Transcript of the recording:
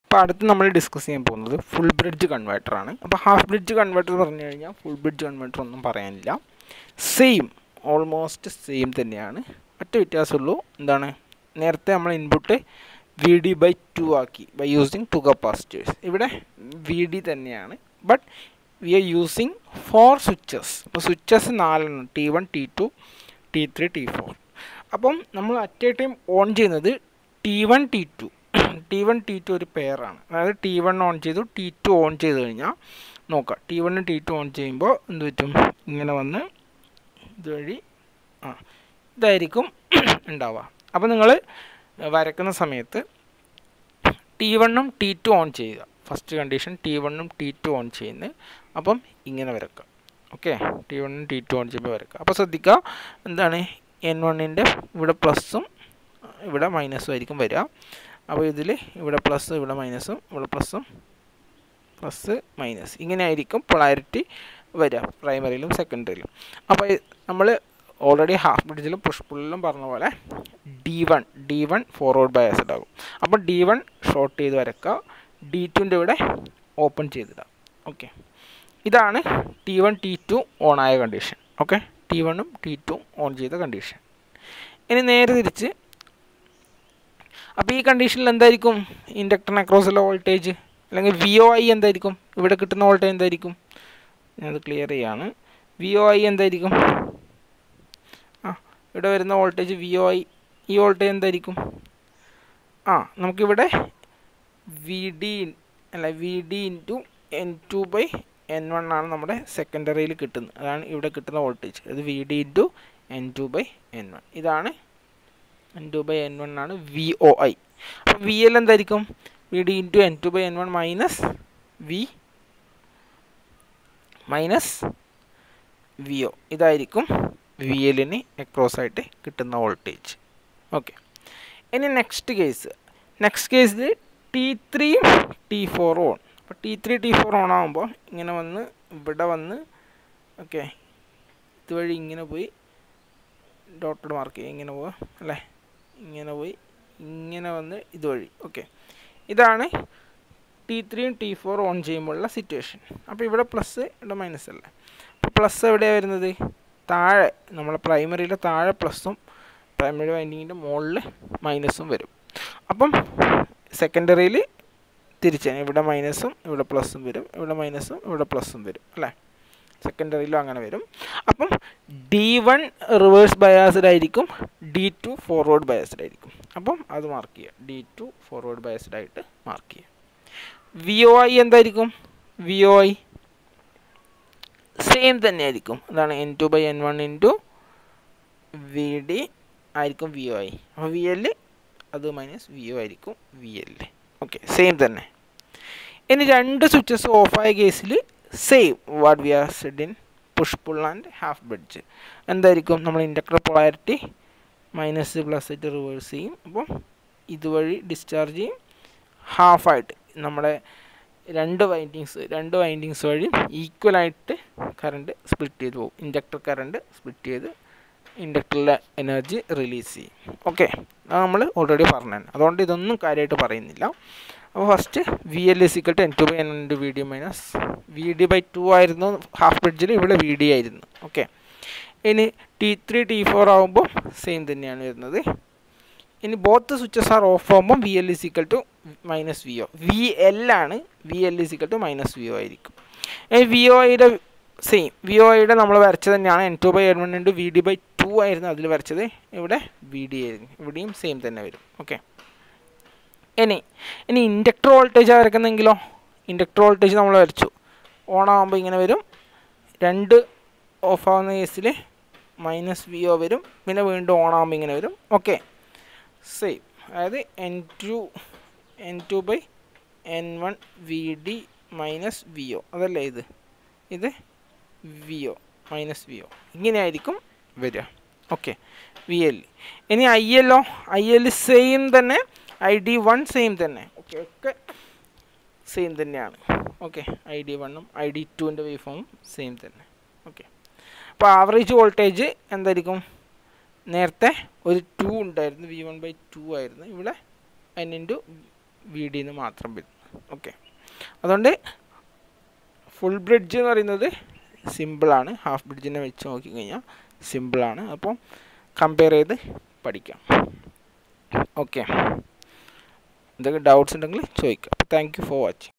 അപ്പോൾ അടുത്ത് നമ്മൾ ഡിസ്കസ് ചെയ്യാൻ പോകുന്നത് ഫുൾ ബ്രിഡ്ജ് കൺവേർട്ടർ ആണ് അപ്പോൾ ഹാഫ് ബ്രിഡ്ജ് കൺവേർട്ടർ പറഞ്ഞു കഴിഞ്ഞാൽ ഫുൾ ബ്രിഡ്ജ് കൺവേർട്ടർ ഒന്നും പറയാനില്ല സെയിം ഓൾമോസ്റ്റ് സെയിം തന്നെയാണ് ഒറ്റ വ്യത്യാസമുള്ളൂ എന്താണ് നേരത്തെ നമ്മൾ input V D by two ആക്കി ബൈ യൂസിങ് ടു കപ്പാസിറ്റേഴ്സ് ഇവിടെ വി ഡി തന്നെയാണ് but we are using four switches അപ്പോൾ സ്വിച്ചസ് നാലെണ്ണം T one T two T three T four അപ്പം നമ്മൾ അറ്റ് എ ടൈം ഓൺ ചെയ്യുന്നത് T one T two T one T two ഒരു പെയറാണ് അതായത് ടി വൺ ഓൺ ചെയ്തു ടി ടു ഓൺ ചെയ്ത് കഴിഞ്ഞാൽ നോക്കാം ടി വണ്ണും ടി ടു ഓൺ ചെയ്യുമ്പോൾ എന്ത് പറ്റും ഇങ്ങനെ വന്ന് ഇതുവഴി ആ ഇതായിരിക്കും ഉണ്ടാവുക അപ്പോൾ നിങ്ങൾ വരക്കുന്ന സമയത്ത് ടി വണ്ണും ടി ടു ഓൺ ചെയ്യുക ഫസ്റ്റ് കണ്ടീഷൻ ടി വണ്ണും ടി ടു ഓൺ ചെയ്യുന്നത് അപ്പം ഇങ്ങനെ വരക്കുക ഓക്കെ ടി വണ്ണും ടി ടു ഓൺ ചെയ്യുമ്പോൾ വരക്കുക അപ്പോൾ ശ്രദ്ധിക്കുക എന്താണ് എൻ വണ്ണിൻ്റെ ഇവിടെ പ്ലസ്സും ഇവിടെ മൈനസും ആയിരിക്കും വരിക അപ്പോൾ ഇതിൽ ഇവിടെ പ്ലസ് ഇവിടെ മൈനസും ഇവിടെ പ്ലസ്സും പ്ലസ് മൈനസ് ഇങ്ങനെ ആയിരിക്കും പൊളാരിറ്റി വരിക പ്രൈമറിയിലും സെക്കൻഡറിയിലും അപ്പോൾ നമ്മൾ ഓൾറെഡി ഹാഫ് ബ്രിഡ്ജിലും പുഷ് പുള്ളിലും പറഞ്ഞ പോലെ D one D one forward biased ആകും അപ്പോൾ ഡി വൺ ഷോർട്ട് ചെയ്ത് വരക്കുക ഡി ടുൻ്റെ ഇവിടെ ഓപ്പൺ ചെയ്തിടുക ഓക്കെ ഇതാണ് T one T two on ആയ കണ്ടീഷൻ ഓക്കെ ടി വണ്ണും ടി ടും ഓൺ ചെയ്ത കണ്ടീഷൻ ഇനി നേരെ തിരിച്ച് അപ്പോൾ ഈ കണ്ടീഷനിൽ എന്തായിരിക്കും ഇൻഡക്ടറിന് അക്രോസുള്ള വോൾട്ടേജ് അല്ലെങ്കിൽ വി ഒ ഐ എന്തായിരിക്കും ഇവിടെ കിട്ടുന്ന വോൾട്ടേജ് എന്തായിരിക്കും ഞാനത് ക്ലിയർ ചെയ്യാണ് വി ഒ ഐ എന്തായിരിക്കും ആ ഇവിടെ വരുന്ന വോൾട്ടേജ് വി ഒ ഐ ഈ വോൾട്ടേജ് എന്തായിരിക്കും ആ നമുക്കിവിടെ വി ഡി അല്ല V D into N two by N one ആണ് നമ്മുടെ സെക്കൻഡറിയിൽ കിട്ടുന്നത് അതാണ് ഇവിടെ കിട്ടുന്ന വോൾട്ടേജ് അത് V D into N two by N one ഇതാണ് N two by N one ആണ് വി ഒ ഐ അപ്പോൾ വി എൽ എന്തായിരിക്കും V D into N two by N one minus V minus V O ഇതായിരിക്കും V എല്ലിന് across ആയിട്ട് കിട്ടുന്ന voltage okay ഇനി next case next കേസിൽ T three T four on അപ്പോൾ T three T four on ആകുമ്പോൾ ഇങ്ങനെ വന്ന് ഇവിടെ വന്ന് ഓക്കെ ഇതുവഴി ഇങ്ങനെ പോയി ഡോട്ടഡ് മാർക്ക് ചെയ്യുക ഇങ്ങനെ പോവുക അല്ലേ ഇങ്ങനെ പോയി ഇങ്ങനെ വന്ന് ഇതുവഴി ഓക്കെ ഇതാണ് ടി ത്രീയും ടി ഫോർ ഓൺ ചെയ്യുമ്പോഴുള്ള സിറ്റുവേഷൻ അപ്പോൾ ഇവിടെ പ്ലസ് ഇവിടെ മൈനസ് അല്ലേ അപ്പോൾ പ്ലസ് എവിടെയാണ് വരുന്നത് താഴെ നമ്മളെ പ്രൈമറിയിലെ താഴെ പ്ലസ്സും പ്രൈമറി വൈൻഡിങ്ങിൻ്റെ മുകളിൽ മൈനസും വരും അപ്പം സെക്കൻഡറിയിൽ തിരിച്ചാണ് ഇവിടെ മൈനസും ഇവിടെ പ്ലസ്സും വരും ഇവിടെ മൈനസും ഇവിടെ പ്ലസ്സും വരും അല്ലേ സെക്കൻഡറിയിലും അങ്ങനെ വരും അപ്പം ഡി വൺ റിവേഴ്സ് ബയാസ്ഡ് ആയിരിക്കും ഡി ടു ഫോർവേഡ് ബയാസ്ഡ് ആയിരിക്കും അപ്പം അത് മാർക്ക് ചെയ്യുക ഡി ടു ഫോർവേഡ് ബയാസ്ഡ് ആയിട്ട് മാർക്ക് ചെയ്യുക വി ഒ ഐ എന്തായിരിക്കും വി ഒ ഐ സെയിം തന്നെ ആയിരിക്കും അതാണ് N two by N one into V D ആയിരിക്കും വി ഒ ഐ അപ്പോൾ വി എൽ അത് മൈനസ് വി ഒ ആയിരിക്കും വി എൽ ഓക്കെ സെയിം തന്നെ ഇനി രണ്ട് സ്വിച്ചസ് ഓഫായ കേസിൽ same what we R Z in push pull and half bridge എന്തായിരിക്കും നമ്മൾ ഇൻഡക്ടർ പൊളാരിറ്റി മൈനസ് പ്ലസ് ആയിട്ട് റിവേഴ്സ് ചെയ്യും അപ്പം ഇതുവഴി ഡിസ്ചാർജ് ചെയ്യും ഹാഫായിട്ട് നമ്മുടെ രണ്ട് വൈൻഡിങ്സ് രണ്ട് വൈൻഡിങ്സ് വഴി ഈക്വലായിട്ട് കറണ്ട് സ്പ്ലിറ്റ് ചെയ്ത് പോകും ഇൻഡക്ടർ കറണ്ട് സ്പ്ലിറ്റ് ചെയ്ത് ഇൻഡക്ടറിലെ എനർജി റിലീസ് ചെയ്യും ഓക്കെ അത് നമ്മൾ ഓൾറെഡി പറഞ്ഞു അതുകൊണ്ട് ഇതൊന്നും കാര്യമായിട്ട് പറയുന്നില്ല അപ്പോൾ first V L is equal to N two by N into V D minus V D by two ആയിരുന്നു ഹാഫ് ബ്രിഡ്ജിൽ ഇവിടെ വി ഡി ആയിരുന്നു ഓക്കെ ഇനി ടി ത്രീ ടി ഫോർ ആകുമ്പോൾ സെയിം തന്നെയാണ് വരുന്നത് ഇനി ബോത്ത് സ്വിച്ചസ് ആർ ഓഫ് ആകുമ്പോൾ V L is equal to minus V O V L ആണ് V L is equal to minus V O ആയിരിക്കും വി ഒ ഐയുടെ സെയിം വി ഒ ഐയുടെ നമ്മൾ വരച്ചത് തന്നെയാണ് N two by N one into V D by two ആയിരുന്നു അതിൽ വരച്ചത് ഇവിടെ വി ഡി ആയിരുന്നു ഇവിടെയും സെയിം തന്നെ വരും ഓക്കെ ഇനി ഇനി ഇൻഡക്ടർ വോൾട്ടേജ് വരക്കുന്നെങ്കിലോ ഇൻഡക്ടർ വോൾട്ടേജ് നമ്മൾ വരച്ചു ഓൺ ആകുമ്പോൾ ഇങ്ങനെ വരും രണ്ട് ഓഫ് ആവുന്ന കേസിൽ മൈനസ് വി ഒ വരും പിന്നെ വീണ്ടും ഓൺ ആകുമ്പോൾ ഇങ്ങനെ വരും ഓക്കെ സെയിം അതായത് N two N two by N one V D minus V O അതല്ലേ ഇത് ഇത് V O minus V O ഇങ്ങനെയായിരിക്കും വരിക ഓക്കെ വി എൽ ഇനി ഐ എല്ലോ ഐ എൽ സെയിം തന്നെ ഐ ഡി വൺ സെയിം തന്നെ ഓക്കെ ഒക്കെ സെയിം തന്നെയാണ് ഓക്കെ ഐ ഡി വണ്ണും ഐ ഡി ടുവിൻ്റെ വേവ് ഫോമും സെയിം തന്നെ ഓക്കെ അപ്പോൾ ആവറേജ് വോൾട്ടേജ് എന്തായിരിക്കും നേരത്തെ ഒരു ടു ഉണ്ടായിരുന്നു വി വൺ ബൈ ടു ആയിരുന്നു ഇവിടെ എൻ ഇൻറ്റു വി ഡിന്ന് മാത്രം വരും ഓക്കെ അതുകൊണ്ട് ഫുൾ ബ്രിഡ്ജ് എന്ന് പറയുന്നത് സിമ്പിളാണ് ഹാഫ് ബ്രിഡ്ജിനെ വെച്ച് നോക്കിക്കഴിഞ്ഞാൽ സിമ്പിളാണ് അപ്പം കമ്പയർ ചെയ്ത് പഠിക്കാം ഓക്കെ എന്തൊക്കെ ഡൗട്ട്സ് ഉണ്ടെങ്കിൽ ചോദിക്കാം താങ്ക് യു ഫോർ വാച്ചിങ്